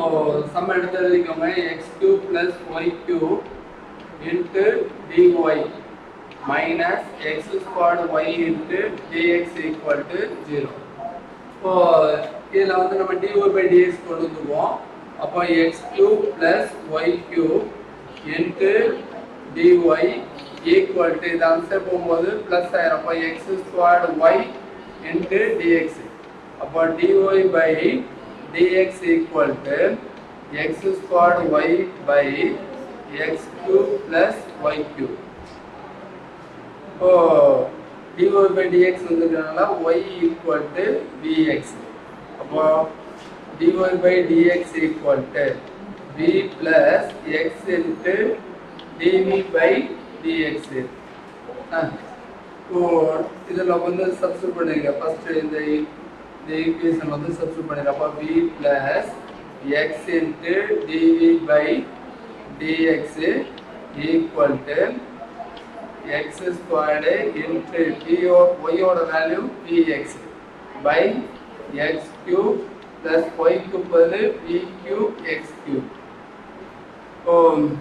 Some எடுத்து எழுதிக்கோங்க X cube plus Y cube into D Y minus X squared Y into D X equal to zero இப்போ இதில் வந்து நம்ம டிஒய் பை டிஎக்ஸ் கொண்டு வந்துருவோம் அப்போ X cube plus Y cube into D Y equal to இது ஆன்சர் போகும்போது ப்ளஸ் ஆயிரும் அப்போ X squared Y into D X அப்போ D Y by D X equal to X squared Y by X cube plus Y cube இப்போ dy by dx வந்திருக்கனால y equal to vx அப்போ dy by dx equal to v plus x into dv by dx ஆ, இப்போ இதில் வந்து substitute பண்ணிருங்க first இந்த இந்த ஈக்குவேஷன் வந்து சப்ஸ்டியூட் பண்ணிருங்க அப்போ v plus x into dv by dx equal to x squared into p o- y ஓட value px by x cube plus y க்கு பதில் p cube x cube so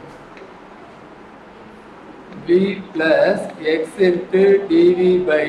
v plus x into dv by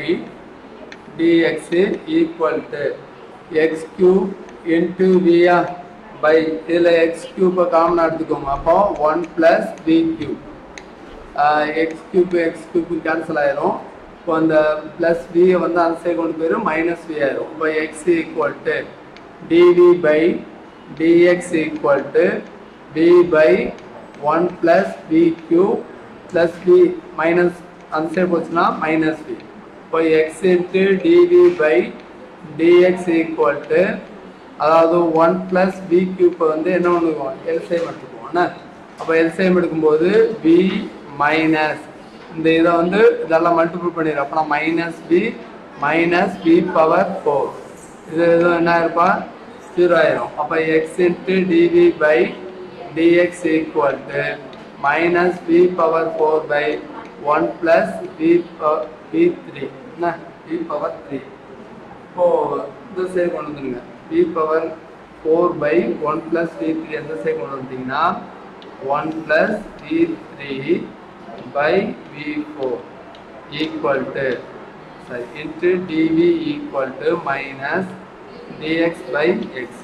dx equal to x cube into v ஆ by இதில் x cube common எடுத்துக்கோங்க அப்போ 1 plus v cube X cube X cube cancel ஆயிரும் இப்போ அந்த plus வியை வந்து அந்த side கொண்டு போயிடும் மைனஸ் வி ஆயிரும் இப்போ X equal to D V by D X equal to V by one plus V cube plus V minus அந்த சைடு போச்சுன்னா மைனஸ் வி இப்போ X into D V by D X equal to அதாவது ஒன் ப்ளஸ் வி கியூப்பை வந்து என்ன பண்ணுவோம் எல்சிஎம் எடுத்துக்குவோம் என்ன அப்போ எல்சிஎம் எடுக்கும்போது பி மைனஸ் இந்த இதை வந்து இதெல்லாம் மல்டிபிள் பண்ணிடுறோம் அப்போ minus P minus P power four இது இது என்ன இருப்பா ஜீரோ ஆயிரும் அப்போ X into D V by D X equal to minus P power four by one plus P P three என்ன பி பவர் த்ரீ இப்போ இந்த சைடு கொண்டு வந்துருங்க P power four by one plus P three எந்த சைடு கொண்டு வந்தீங்கன்னா one plus P three by V four equal to sorry into TV equal to minus dx by x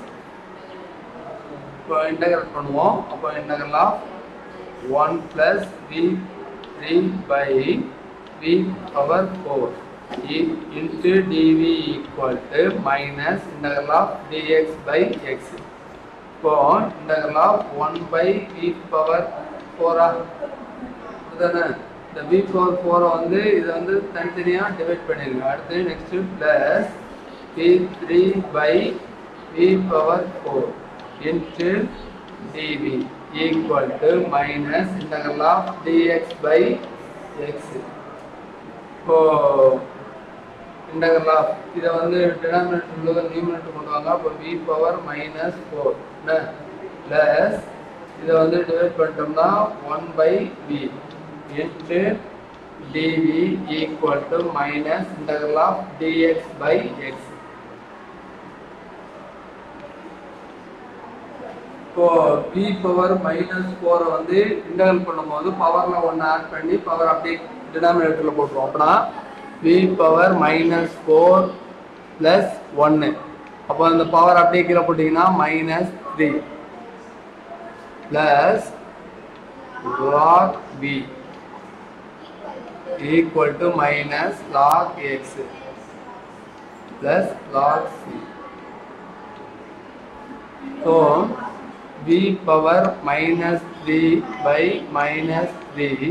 இப்போ integrate பண்ணுவோம் அப்போ integral of one plus v three by v power four into dv equal to minus integral of dx by x இப்போ integral of 1 by v power 4 ஆ இதுதானே இந்த v power 4 வந்து இதை வந்து தனித்தனியா டிவைட் பண்ணிருங்க அடுத்து next plus v3 by v power 4 into dv equal to minus integral of dx by x இப்போ இன்டகரல் ஆஃப் இதை வந்து டினாமினேட்டர் நியூமினேட்டர் கொண்டு வாங்க அப்போ v power minus four plus இதை வந்து டிவைட் பண்ணிட்டோம்னா one by v into TV equal to minus integral of dx by x இப்போ பி பவர் மைனஸ் ஃபோரை வந்து இன்டகரல் பண்ணும்போது பவரில் ஒன்று ஆட் பண்ணி பவர் அப்படியே டினாமினேட்டரில் போட்டுருவோம் அப்படின்னா v power minus four plus ஒன்று அப்போ அந்த பவர் அப்படியே கீழே போட்டிங்கன்னா minus three plus log b equal to minus log x plus log c so v power minus 3 by minus 3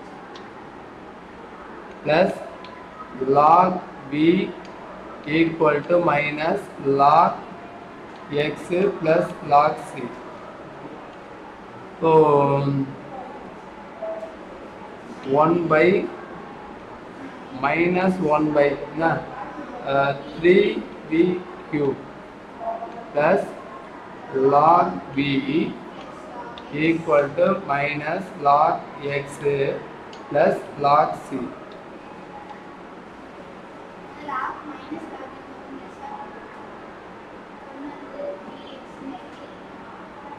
plus log b equal to minus log x plus log c. So 1 by minus 1 by na, uh, 3b cube plus log b equal to minus log x plus log c. Log minus log sir ஒன்று வந்து dx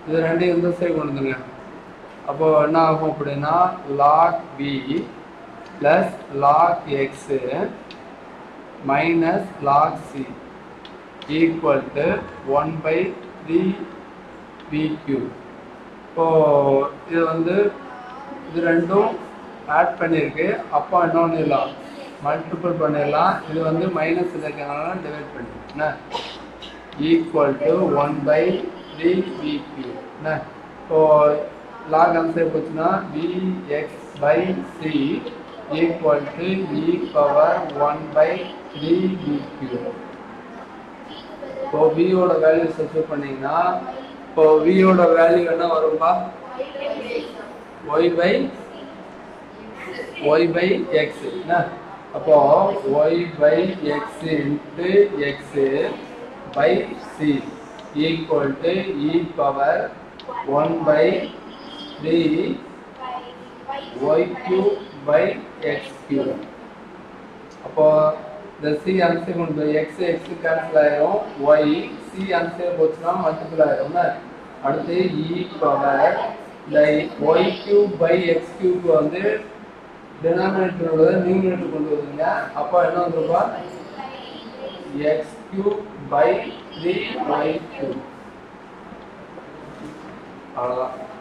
இது ரெண்டையும் இந்த side கொண்டு வந்துருங்க அப்போ என்ன ஆகும் அப்படின்னா log b plus log x minus log c equal to one by three b q இப்போ இது வந்து இது ரெண்டும் ஆட் பண்ணியிருக்கு அப்போ இன்னொன்று இல்லை மல்டிபிள் பண்ணிடலாம் இது வந்து மைனஸ் இருக்கிறதுனால டிவைட் பண்ணிக்கலாம் equal to one by three b q என்ன இப்போ லாக் ஆன்சர் போச்சுன்னா v x by c equal to e power one by three b q இப்போ வியோட வேல்யூ சப்ஸ்டியூட் பண்ணீங்கன்னா இப்போ வியோட வேல்யூ என்ன வரும்பா y by y by x என்ன அப்போ y by x into x by c equal to e power one by three y cube by X cube அப்போ இந்த சி ஆன்சர் கொண்டு எக்ஸ் எக்ஸ் கேன்சல் ஆயிரும் ஒய் சி ஆன்சர் போச்சுன்னா multiple ஆயிரும்ல அடுத்து e power இந்த y cube by X cube வந்து டினாமினேட்டரோட நியூமினேட்டர் கொண்டு வருவீங்க அப்போ என்ன வந்துருப்பா x cube by three y cube அவ்வளோதான்